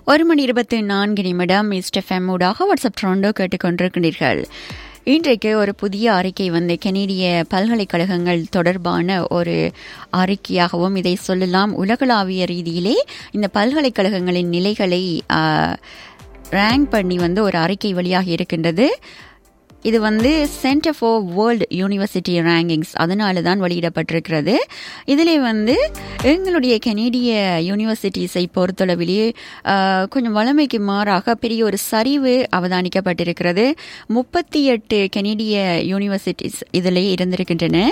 ஒரு மணி இருபத்தி நான்கு நிமிடம் இஸ்டெஃப்எம் ஊடாக வாட்ஸ்அப் ட்ரோண்டோ கேட்டுக்கொண்டிருக்கிறீர்கள் இன்றைக்கு ஒரு புதிய அறிக்கை வந்து கெனடிய பல்கலைக்கழகங்கள் தொடர்பான ஒரு அறிக்கையாகவும் இதை சொல்லலாம் உலகளாவிய ரீதியிலே இந்த பல்கலைக்கழகங்களின் நிலைகளை ரேங்க் பண்ணி வந்து ஒரு அறிக்கை வெளியாக இருக்கின்றது இது வந்து centre for world university rankings அதனால தான் வெளியிடப்பட்டிருக்கிறது இதிலே வந்து எங்களுடைய கனேடிய யூனிவர்சிட்டிஸை பொறுத்தளவிலேயே கொஞ்சம் வளமைக்கு மாறாக பெரிய ஒரு சரிவு அவதானிக்கப்பட்டிருக்கிறது முப்பத்தி எட்டு கனேடிய யூனிவர்சிட்டிஸ் இதிலே இருந்திருக்கின்றன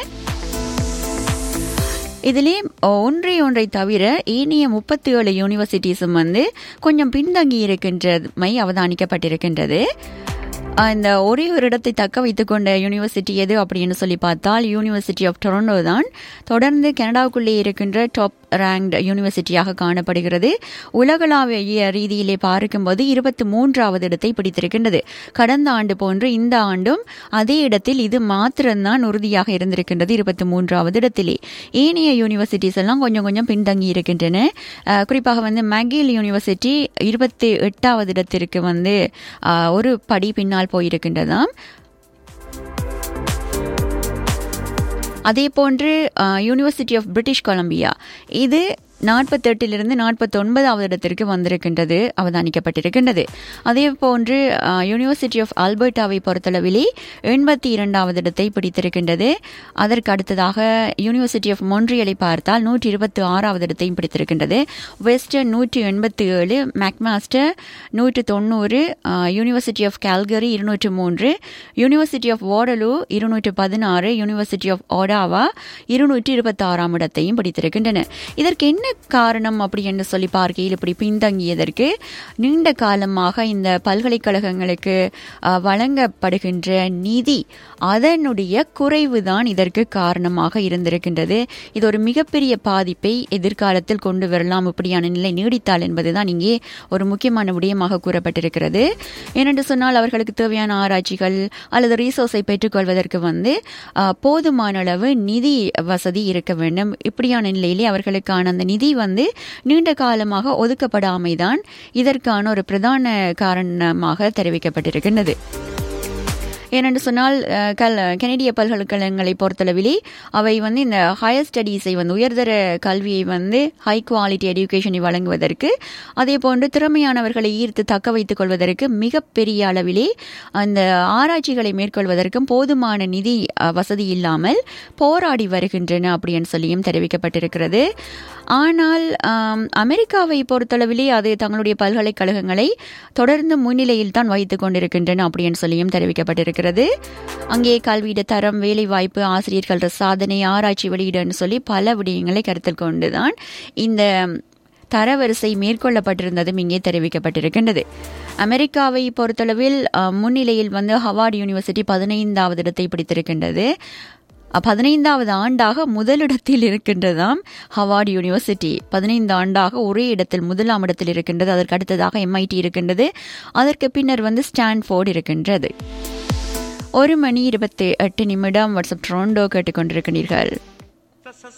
இதிலே ஒன்றை ஒன்றை தவிர ஏனைய முப்பத்தி ஏழு யூனிவர்சிட்டிஸும் வந்து கொஞ்சம் பின்தங்கி இருக்கின்றமை அவதானிக்கப்பட்டிருக்கின்றது இந்த ஒரே ஒரு இடத்தை தக்க வைத்துக் கொண்ட யூனிவர்சிட்டி எது அப்படின்னு சொல்லி பார்த்தால் யூனிவர்சிட்டி ஆஃப் டொரண்டோ தான் தொடர்ந்து கனடாவுக்குள்ளே இருக்கின்ற டாப் ரேங்க்ட் யூனிவர்சிட்டியாக காணப்படுகிறது உலகளாவிய ரீதியிலே பார்க்கும்போது இருபத்தி மூன்றாவது இடத்தை பிடித்திருக்கின்றது கடந்த ஆண்டு போன்று இந்த ஆண்டும் அதே இடத்தில் இது மாத்திரம்தான் உறுதியாக இருந்திருக்கின்றது இருபத்தி மூன்றாவது இடத்திலே ஏனைய யூனிவர்சிட்டிஸ் எல்லாம் கொஞ்சம் கொஞ்சம் பின்தங்கி இருக்கின்றன குறிப்பாக வந்து மகில் யூனிவர்சிட்டி இருபத்தி எட்டாவது இடத்திற்கு வந்து ஒரு படி பின்னால் போயிருக்கின்றதாம் அதே போன்று யூனிவர்சிட்டி ஆஃப் பிரிட்டிஷ் கொலம்பியா இது நாற்பத்தெட்டிலிருந்து நாற்பத்தொன்பதாவது இடத்திற்கு வந்திருக்கின்றது அவதானிக்கப்பட்டிருக்கின்றது அதே போன்று யூனிவர்சிட்டி ஆஃப் ஆல்பர்டாவை பொறுத்தளவிலே எண்பத்தி இரண்டாவது இடத்தை பிடித்திருக்கின்றது அதற்கு அடுத்ததாக யூனிவர்சிட்டி ஆஃப் மொன்றியலை பார்த்தால் நூற்றி இருபத்தி ஆறாவது இடத்தையும் பிடித்திருக்கின்றது வெஸ்டர்ன் நூற்றி எண்பத்தி ஏழு மேக்மாஸ்டர் நூற்று தொண்ணூறு யூனிவர்சிட்டி ஆஃப் கால்கரி இருநூற்று மூன்று யூனிவர்சிட்டி ஆஃப் வாடலு இருநூற்று பதினாறு யூனிவர்சிட்டி ஆஃப் ஓடாவா இருநூற்றி இருபத்தி ஆறாம் இடத்தையும் பிடித்திருக்கின்றன இதற்கு என்ன காரணம் அப்படி என்று சொல்லி பார்க்கையில் இப்படி பின்தங்கியதற்கு நீண்ட காலமாக இந்த பல்கலைக்கழகங்களுக்கு வழங்கப்படுகின்ற நிதி அதனுடைய குறைவுதான் இதற்கு காரணமாக இருந்திருக்கின்றது இது ஒரு மிகப்பெரிய பாதிப்பை எதிர்காலத்தில் கொண்டு வரலாம் இப்படியான நிலை நீடித்தால் என்பதுதான் இங்கே ஒரு முக்கியமான விடயமாக கூறப்பட்டிருக்கிறது ஏனென்று சொன்னால் அவர்களுக்கு தேவையான ஆராய்ச்சிகள் அல்லது ரீசோர்ஸை பெற்றுக்கொள்வதற்கு வந்து போதுமான அளவு நிதி வசதி இருக்க வேண்டும் இப்படியான நிலையிலே அவர்களுக்கான அந்த நிதி வந்து நீண்ட காலமாக ஒதுக்கப்படாமைதான் இதற்கான ஒரு பிரதான காரணமாக தெரிவிக்கப்பட்டிருக்கின்றது ஏனென்று சொன்னால் கல் கனடிய பல்கலைக்கழகங்களை பொறுத்தளவிலே அவை வந்து இந்த ஹையர் ஸ்டடீஸை வந்து உயர்தர கல்வியை வந்து ஹை குவாலிட்டி எஜுகேஷனை வழங்குவதற்கு அதே போன்று திறமையானவர்களை ஈர்த்து தக்க வைத்துக் கொள்வதற்கு மிகப்பெரிய அளவிலே அந்த ஆராய்ச்சிகளை மேற்கொள்வதற்கும் போதுமான நிதி வசதி இல்லாமல் போராடி வருகின்றன அப்படின்னு சொல்லியும் தெரிவிக்கப்பட்டிருக்கிறது ஆனால் அமெரிக்காவை பொறுத்தளவிலே அது தங்களுடைய பல்கலைக்கழகங்களை தொடர்ந்து முன்னிலையில் தான் வைத்துக் கொண்டிருக்கின்றன அப்படின்னு சொல்லியும் தெரிவிக்கப்பட்டிருக்கிறது அங்கே கல்வியிட தரம் வேலைவாய்ப்பு ஆசிரியர்கள் சாதனை ஆராய்ச்சி வெளியீடுன்னு சொல்லி பல விடயங்களை கருத்தில் கொண்டுதான் இந்த தரவரிசை மேற்கொள்ளப்பட்டிருந்ததும் இங்கே தெரிவிக்கப்பட்டிருக்கின்றது அமெரிக்காவை பொறுத்தளவில் முன்னிலையில் வந்து ஹவார்டு யூனிவர்சிட்டி பதினைந்தாவது இடத்தை பிடித்திருக்கின்றது பதினைந்தாவது ஆண்டாக முதலிடத்தில் இருக்கின்றதாம் ஹவார்டு யூனிவர்சிட்டி பதினைந்து ஆண்டாக ஒரே இடத்தில் முதலாம் இடத்தில் இருக்கின்றது அதற்கு அடுத்ததாக எம்ஐடி இருக்கின்றது அதற்கு பின்னர் வந்து ஸ்டான்ஃபோர்டு இருக்கின்றது ஒரு மணி இருபத்தி எட்டு நிமிடம் வாட்ஸ்அப் ட்ரோண்டோ கேட்டுக்கொண்டிருக்கிறீர்கள்